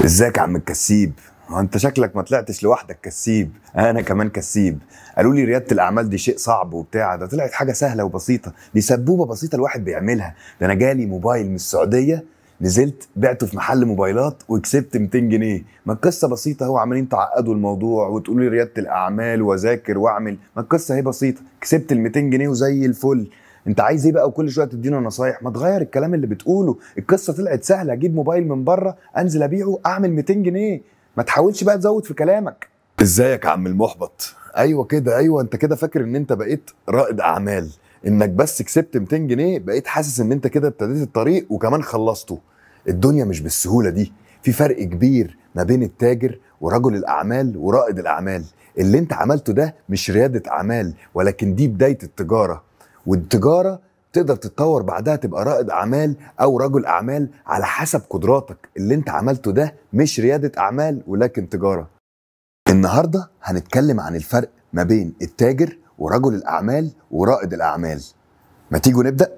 ازيك يا عم الكسيب هو انت شكلك ما طلعتش لوحدك كسيب انا كمان كسيب قالوا لي رياده الاعمال دي شيء صعب وبتاع ده طلعت حاجه سهله وبسيطه دي سبوبه بسيطه الواحد بيعملها ده انا جالي موبايل من السعوديه نزلت بعته في محل موبايلات وكسبت 200 جنيه ما القصه بسيطه هو عمالين تعقدوا الموضوع وتقولوا لي رياده الاعمال واذاكر واعمل ما القصه هي بسيطه كسبت ال 200 جنيه وزي الفل انت عايز ايه بقى وكل شويه تدينا نصايح ما تغير الكلام اللي بتقوله القصه طلعت سهله اجيب موبايل من بره انزل ابيعه اعمل 200 جنيه ما تحاولش بقى تزود في كلامك ازيك يا عم المحبط ايوه كده ايوه انت كده فاكر ان انت بقيت رائد اعمال انك بس كسبت 200 جنيه بقيت حاسس ان انت كده ابتديت الطريق وكمان خلصته الدنيا مش بالسهوله دي في فرق كبير ما بين التاجر ورجل الاعمال ورائد الاعمال اللي انت عملته ده مش رياده اعمال ولكن دي بدايه التجاره والتجاره تقدر تتطور بعدها تبقى رائد اعمال او رجل اعمال على حسب قدراتك اللي انت عملته ده مش رياده اعمال ولكن تجاره النهارده هنتكلم عن الفرق ما بين التاجر ورجل الاعمال ورائد الاعمال ما تيجوا نبدا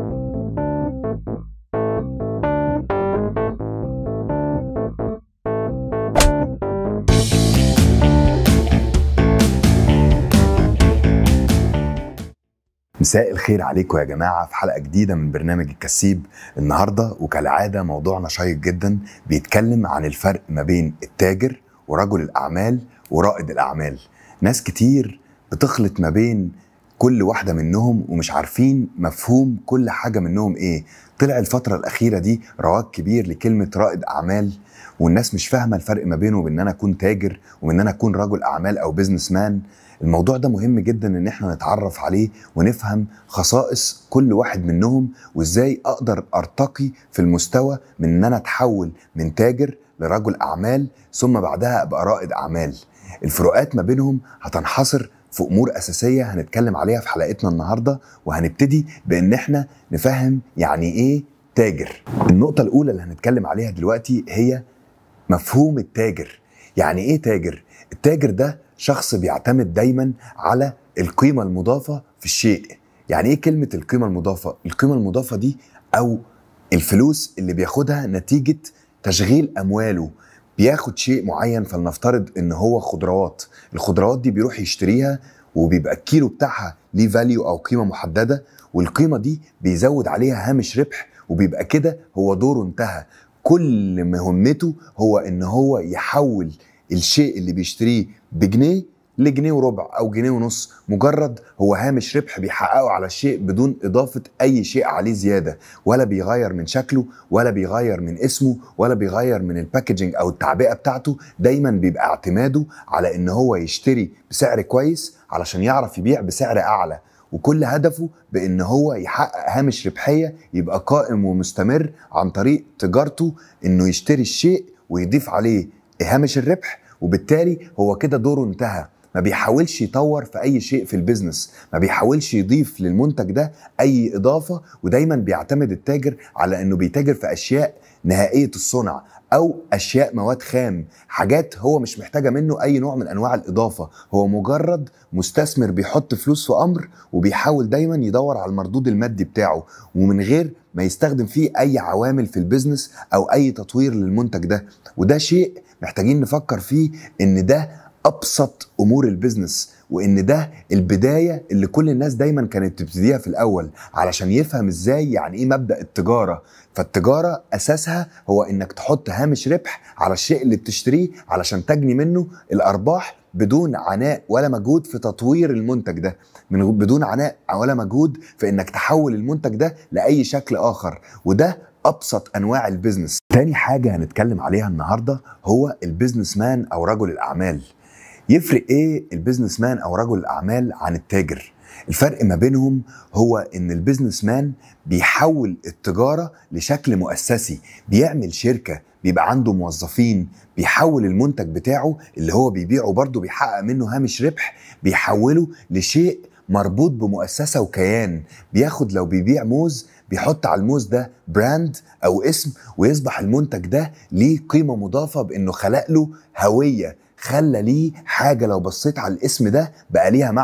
مساء الخير عليكم يا جماعة في حلقة جديدة من برنامج الكسيب النهاردة وكالعادة موضوعنا شيق جدا بيتكلم عن الفرق ما بين التاجر ورجل الأعمال ورائد الأعمال ناس كتير بتخلط ما بين كل واحدة منهم ومش عارفين مفهوم كل حاجة منهم ايه طلع الفترة الأخيرة دي رواج كبير لكلمة رائد أعمال والناس مش فاهمة الفرق ما بينه وبين ان انا اكون تاجر وان انا اكون رجل اعمال او بيزنس مان الموضوع ده مهم جدا ان احنا نتعرف عليه ونفهم خصائص كل واحد منهم وازاي اقدر ارتقي في المستوى من ان انا اتحول من تاجر لرجل اعمال ثم بعدها ابقى رائد اعمال الفروقات ما بينهم هتنحصر في امور اساسيه هنتكلم عليها في حلقتنا النهارده وهنبتدي بان احنا نفهم يعني ايه تاجر النقطه الاولى اللي هنتكلم عليها دلوقتي هي مفهوم التاجر يعني ايه تاجر التاجر ده شخص بيعتمد دايما على القيمه المضافه في الشيء يعني ايه كلمه القيمه المضافه القيمه المضافه دي او الفلوس اللي بياخدها نتيجه تشغيل امواله بياخد شيء معين فلنفترض ان هو خضروات الخضروات دي بيروح يشتريها وبيبقى الكيلو بتاعها ليه فاليو او قيمه محدده والقيمه دي بيزود عليها هامش ربح وبيبقى كده هو دوره انتهى كل مهمته هو ان هو يحول الشيء اللي بيشتريه بجنيه لجنيه وربع او جنيه ونص مجرد هو هامش ربح بيحققه على الشيء بدون اضافه اي شيء عليه زياده ولا بيغير من شكله ولا بيغير من اسمه ولا بيغير من الباكجينج او التعبئه بتاعته دايما بيبقى اعتماده على ان هو يشتري بسعر كويس علشان يعرف يبيع بسعر اعلى وكل هدفه بان هو يحقق هامش ربحيه يبقى قائم ومستمر عن طريق تجارته انه يشتري الشيء ويضيف عليه هامش الربح وبالتالي هو كده دوره انتهى ما بيحاولش يطور في اي شيء في البيزنس ما بيحاولش يضيف للمنتج ده اي اضافه ودايما بيعتمد التاجر على انه بيتاجر في اشياء نهائيه الصنع او اشياء مواد خام حاجات هو مش محتاجه منه اي نوع من انواع الاضافه هو مجرد مستثمر بيحط فلوس في امر وبيحاول دايما يدور على المردود المادي بتاعه ومن غير ما يستخدم فيه اي عوامل في البيزنس او اي تطوير للمنتج ده وده شيء محتاجين نفكر فيه ان ده ابسط امور البيزنس وان ده البدايه اللي كل الناس دايما كانت تبتديها في الاول علشان يفهم ازاي يعني ايه مبدا التجاره فالتجاره اساسها هو انك تحط هامش ربح على الشيء اللي بتشتريه علشان تجني منه الارباح بدون عناء ولا مجهود في تطوير المنتج ده من بدون عناء ولا مجهود في انك تحول المنتج ده لاي شكل اخر وده ابسط انواع البيزنس تاني حاجه هنتكلم عليها النهارده هو البيزنس مان او رجل الاعمال يفرق ايه البيزنس مان او رجل الاعمال عن التاجر الفرق ما بينهم هو ان البيزنس مان بيحول التجاره لشكل مؤسسي بيعمل شركه بيبقى عنده موظفين بيحول المنتج بتاعه اللي هو بيبيعه برضه بيحقق منه هامش ربح بيحوله لشيء مربوط بمؤسسه وكيان بياخد لو بيبيع موز بيحط على الموز ده براند او اسم ويصبح المنتج ده ليه قيمه مضافه بانه خلق له هويه خلى ليه حاجه لو بصيت على الاسم ده بقى ليها معنى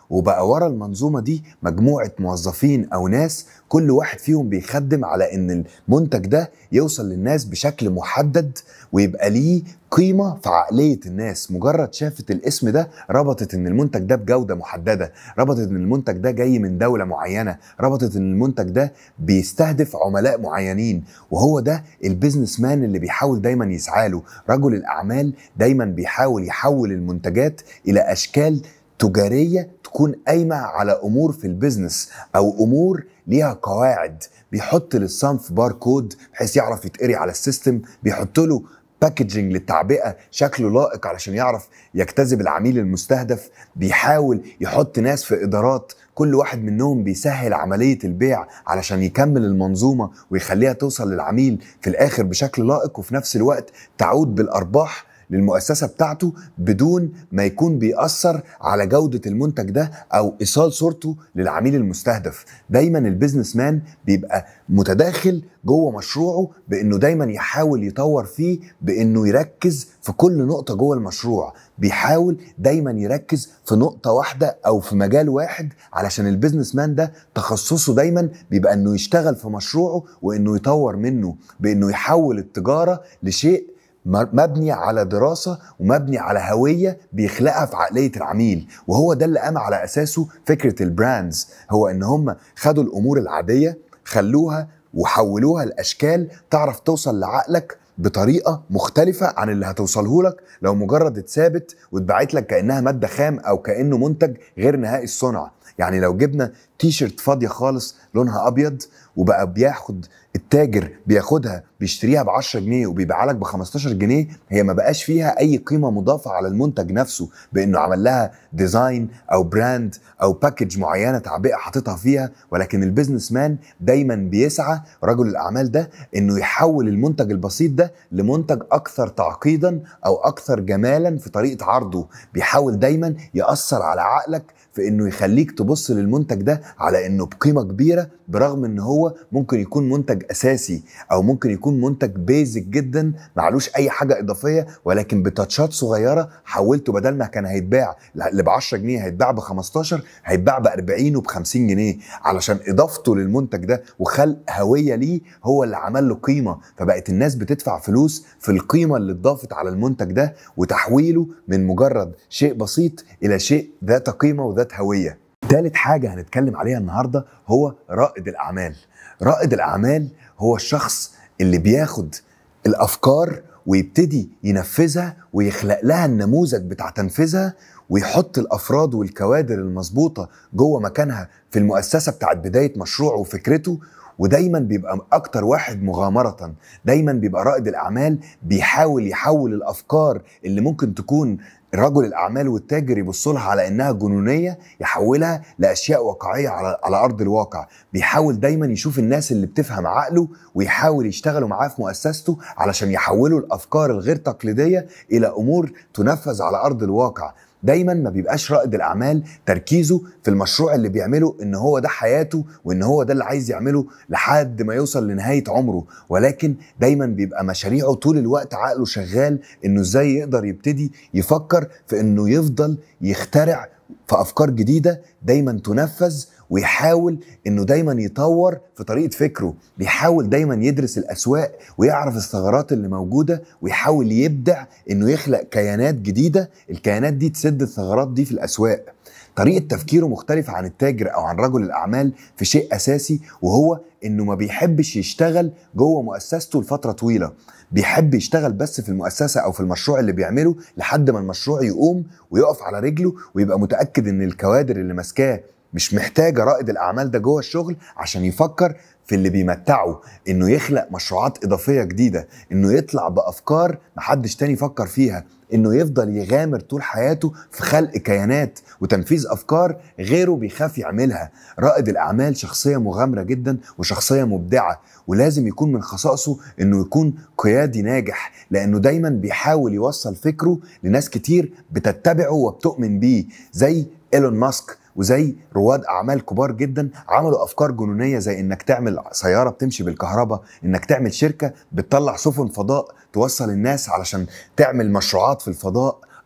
وبقى ورا المنظومه دي مجموعه موظفين او ناس كل واحد فيهم بيخدم على ان المنتج ده يوصل للناس بشكل محدد ويبقى ليه قيمه في عقليه الناس مجرد شافت الاسم ده ربطت ان المنتج ده بجوده محدده ربطت ان المنتج ده جاي من دوله معينه ربطت ان المنتج ده بيستهدف عملاء معينين وهو ده البيزنس مان اللي بيحاول دايما يسعى له رجل الاعمال دايما بيحاول يحول المنتجات الى اشكال تجاريه تكون قايمه على امور في البيزنس او امور ليها قواعد بيحط للصنف باركود بحيث يعرف يتقري على السيستم بيحط له باكجينج للتعبئه شكله لائق علشان يعرف يجتذب العميل المستهدف بيحاول يحط ناس في ادارات كل واحد منهم بيسهل عمليه البيع علشان يكمل المنظومه ويخليها توصل للعميل في الاخر بشكل لائق وفي نفس الوقت تعود بالارباح للمؤسسه بتاعته بدون ما يكون بيأثر على جوده المنتج ده او ايصال صورته للعميل المستهدف دايما البيزنس مان بيبقى متداخل جوه مشروعه بانه دايما يحاول يطور فيه بانه يركز في كل نقطه جوه المشروع بيحاول دايما يركز في نقطه واحده او في مجال واحد علشان البيزنس مان ده تخصصه دايما بيبقى انه يشتغل في مشروعه وانه يطور منه بانه يحول التجاره لشيء مبني على دراسة ومبني على هوية بيخلقها في عقلية العميل وهو ده اللي قام على أساسه فكرة البراندز هو إن هم خدوا الأمور العادية خلوها وحولوها لأشكال تعرف توصل لعقلك بطريقه مختلفه عن اللي هتوصله لك لو مجرد اتثابت واتبعت لك كانها ماده خام او كانه منتج غير نهائي الصنع يعني لو جبنا تيشرت فاضيه خالص لونها ابيض وبقى بياخد التاجر بياخدها بيشتريها ب 10 جنيه وبيبيعها لك ب 15 جنيه هي ما بقاش فيها اي قيمه مضافه على المنتج نفسه بانه عمل لها ديزاين او براند او باكج معينه تعبئه حاططها فيها ولكن البيزنس مان دايما بيسعى رجل الاعمال ده انه يحول المنتج البسيط ده لمنتج اكثر تعقيدا او اكثر جمالا في طريقه عرضه بيحاول دايما ياثر على عقلك في انه يخليك تبص للمنتج ده على انه بقيمه كبيره برغم ان هو ممكن يكون منتج اساسي او ممكن يكون منتج بيزك جدا معلوش اي حاجه اضافيه ولكن بتاتشات صغيره حولته بدل ما كان هيتباع اللي ب 10 جنيه هيتباع ب 15 هيتباع ب 40 وب 50 جنيه علشان اضافته للمنتج ده وخلق هويه ليه هو اللي عمل له قيمه فبقت الناس بتدفع فلوس في القيمه اللي اتضافت على المنتج ده وتحويله من مجرد شيء بسيط الى شيء ذات قيمه وذات هويه تالت حاجة هنتكلم عليها النهاردة هو رائد الأعمال رائد الأعمال هو الشخص اللي بياخد الأفكار ويبتدي ينفذها ويخلق لها النموذج بتاع تنفيذها ويحط الافراد والكوادر المظبوطه جوه مكانها في المؤسسه بتاعت بدايه مشروعه وفكرته ودايما بيبقى اكتر واحد مغامره دايما بيبقى رائد الاعمال بيحاول يحول الافكار اللي ممكن تكون رجل الاعمال والتاجر يبص لها على انها جنونيه يحولها لاشياء واقعيه على على ارض الواقع بيحاول دايما يشوف الناس اللي بتفهم عقله ويحاول يشتغلوا معاه في مؤسسته علشان يحولوا الافكار الغير تقليديه الى امور تنفذ على ارض الواقع دايما ما بيبقاش رائد الاعمال تركيزه في المشروع اللي بيعمله ان هو ده حياته وان هو ده اللي عايز يعمله لحد ما يوصل لنهايه عمره ولكن دايما بيبقى مشاريعه طول الوقت عقله شغال انه ازاي يقدر يبتدي يفكر في انه يفضل يخترع في افكار جديده دايما تنفذ ويحاول انه دايما يطور في طريقه فكره بيحاول دايما يدرس الاسواق ويعرف الثغرات اللي موجوده ويحاول يبدع انه يخلق كيانات جديده الكيانات دي تسد الثغرات دي في الاسواق طريقه تفكيره مختلفه عن التاجر او عن رجل الاعمال في شيء اساسي وهو انه ما بيحبش يشتغل جوه مؤسسته لفتره طويله بيحب يشتغل بس في المؤسسه او في المشروع اللي بيعمله لحد ما المشروع يقوم ويقف على رجله ويبقى متاكد ان الكوادر اللي ماسكاه مش محتاجه رائد الاعمال ده جوه الشغل عشان يفكر في اللي بيمتعه انه يخلق مشروعات اضافيه جديده انه يطلع بافكار محدش تاني فكر فيها انه يفضل يغامر طول حياته في خلق كيانات وتنفيذ افكار غيره بيخاف يعملها رائد الاعمال شخصيه مغامره جدا وشخصيه مبدعه ولازم يكون من خصائصه انه يكون قيادي ناجح لانه دايما بيحاول يوصل فكره لناس كتير بتتبعه وبتؤمن بيه زي ايلون ماسك وزي رواد اعمال كبار جدا عملوا افكار جنونيه زي انك تعمل سياره بتمشي بالكهرباء انك تعمل شركه بتطلع سفن فضاء توصل الناس علشان تعمل مشروعات في الفضاء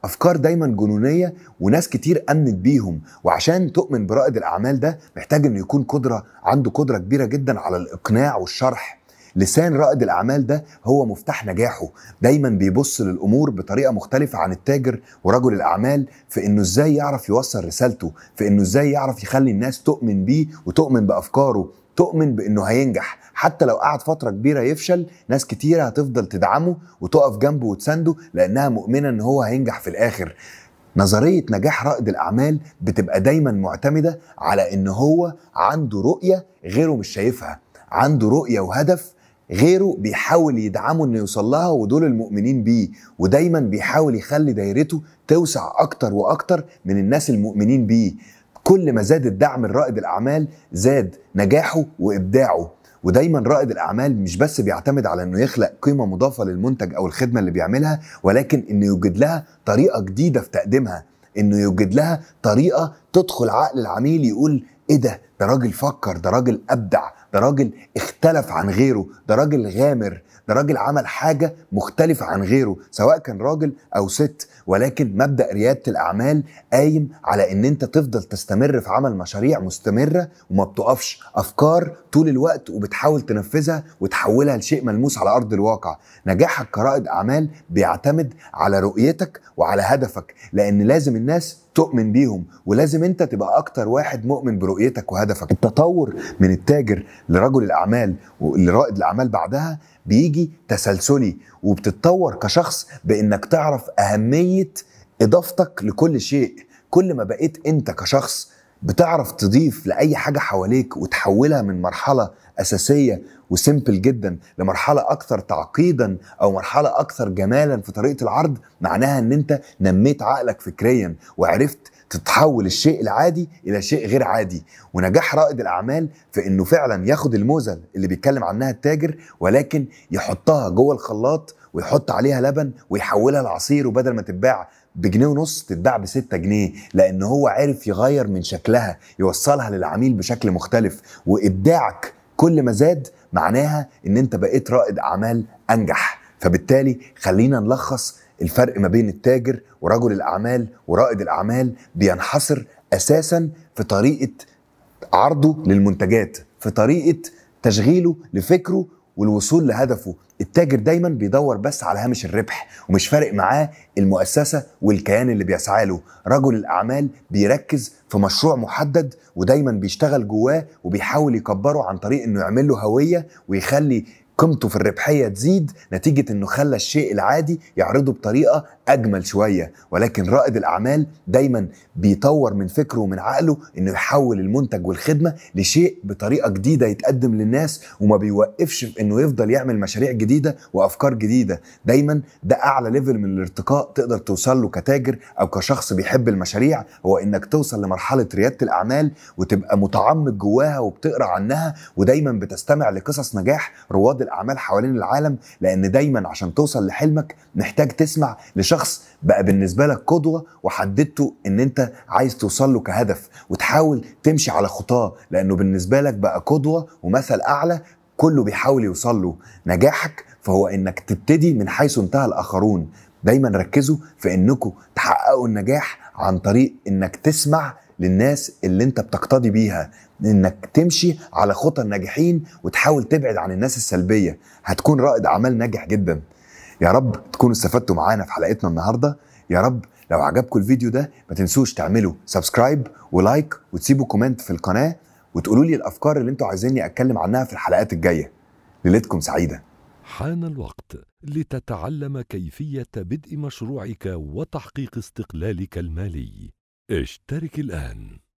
افكار دايما جنونيه وناس كتير امنت بيهم وعشان تؤمن برائد الاعمال ده محتاج انه يكون قدره عنده قدره كبيره جدا على الاقناع والشرح لسان رائد الاعمال ده هو مفتاح نجاحه دايما بيبص للامور بطريقه مختلفه عن التاجر ورجل الاعمال في انه ازاي يعرف يوصل رسالته في انه ازاي يعرف يخلي الناس تؤمن بيه وتؤمن بافكاره تؤمن بانه هينجح حتى لو قعد فتره كبيره يفشل ناس كتيره هتفضل تدعمه وتقف جنبه وتسنده لانها مؤمنه ان هو هينجح في الاخر نظريه نجاح رائد الاعمال بتبقى دايما معتمده على ان هو عنده رؤيه غيره مش شايفها عنده رؤيه وهدف غيره بيحاول يدعمه انه يوصل لها ودول المؤمنين بيه ودايما بيحاول يخلي دايرته توسع اكتر واكتر من الناس المؤمنين بيه كل ما زاد الدعم لرائد الاعمال زاد نجاحه وابداعه ودايما رائد الاعمال مش بس بيعتمد على انه يخلق قيمه مضافه للمنتج او الخدمه اللي بيعملها ولكن انه يوجد لها طريقه جديده في تقديمها انه يوجد لها طريقه تدخل عقل العميل يقول ايه ده ده راجل فكر ده راجل ابدع ده راجل اختلف عن غيره ده راجل غامر ده راجل عمل حاجه مختلفه عن غيره سواء كان راجل او ست ولكن مبدا رياده الاعمال قايم على ان انت تفضل تستمر في عمل مشاريع مستمره وما بتقفش افكار طول الوقت وبتحاول تنفذها وتحولها لشيء ملموس على ارض الواقع نجاحك كرائد اعمال بيعتمد على رؤيتك وعلى هدفك لان لازم الناس تؤمن بيهم ولازم انت تبقى اكتر واحد مؤمن برؤيتك وهدفك التطور من التاجر لرجل الاعمال ولرائد الاعمال بعدها بيجي تسلسلي وبتتطور كشخص بانك تعرف اهميه اضافتك لكل شيء كل ما بقيت انت كشخص بتعرف تضيف لاي حاجه حواليك وتحولها من مرحله اساسيه وسيمبل جدا لمرحله اكثر تعقيدا او مرحله اكثر جمالا في طريقه العرض معناها ان انت نميت عقلك فكريا وعرفت تتحول الشيء العادي الى شيء غير عادي ونجاح رائد الاعمال في انه فعلا ياخد الموزه اللي بيتكلم عنها التاجر ولكن يحطها جوه الخلاط ويحط عليها لبن ويحولها لعصير وبدل ما تتباع بجنيه ونص تتباع ب 6 جنيه لان هو عرف يغير من شكلها يوصلها للعميل بشكل مختلف وابداعك كل ما زاد معناها ان انت بقيت رائد اعمال انجح فبالتالي خلينا نلخص الفرق ما بين التاجر ورجل الاعمال ورائد الاعمال بينحصر اساسا في طريقه عرضه للمنتجات في طريقه تشغيله لفكره والوصول لهدفه التاجر دايما بيدور بس على هامش الربح ومش فارق معاه المؤسسه والكيان اللي بيسعى له رجل الاعمال بيركز في مشروع محدد ودايما بيشتغل جواه وبيحاول يكبره عن طريق انه يعمل له هويه ويخلي قيمته في الربحيه تزيد نتيجه انه خلى الشيء العادي يعرضه بطريقه اجمل شويه ولكن رائد الاعمال دايما بيطور من فكره ومن عقله انه يحول المنتج والخدمه لشيء بطريقه جديده يتقدم للناس وما بيوقفش في انه يفضل يعمل مشاريع جديده وافكار جديده دايما ده اعلى ليفل من الارتقاء تقدر توصل له كتاجر او كشخص بيحب المشاريع هو انك توصل لمرحله رياده الاعمال وتبقى متعمق جواها وبتقرا عنها ودايما بتستمع لقصص نجاح رواد الاعمال حوالين العالم لان دايما عشان توصل لحلمك محتاج تسمع لشخص بقى بالنسبه لك قدوه وحددته ان انت عايز توصل له كهدف وتحاول تمشي على خطاه لانه بالنسبه لك بقى قدوه ومثل اعلى كله بيحاول يوصل له نجاحك فهو انك تبتدي من حيث انتهى الاخرون دايما ركزوا في انكم تحققوا النجاح عن طريق انك تسمع للناس اللي انت بتقتدي بيها انك تمشي على خطى الناجحين وتحاول تبعد عن الناس السلبيه هتكون رائد اعمال ناجح جدا يا رب تكونوا استفدتوا معانا في حلقتنا النهارده يا رب لو عجبكم الفيديو ده ما تنسوش تعملوا سبسكرايب ولايك وتسيبوا كومنت في القناه وتقولوا لي الافكار اللي انتوا عايزيني اتكلم عنها في الحلقات الجايه ليلتكم سعيده حان الوقت لتتعلم كيفية بدء مشروعك وتحقيق استقلالك المالي. اشترك الآن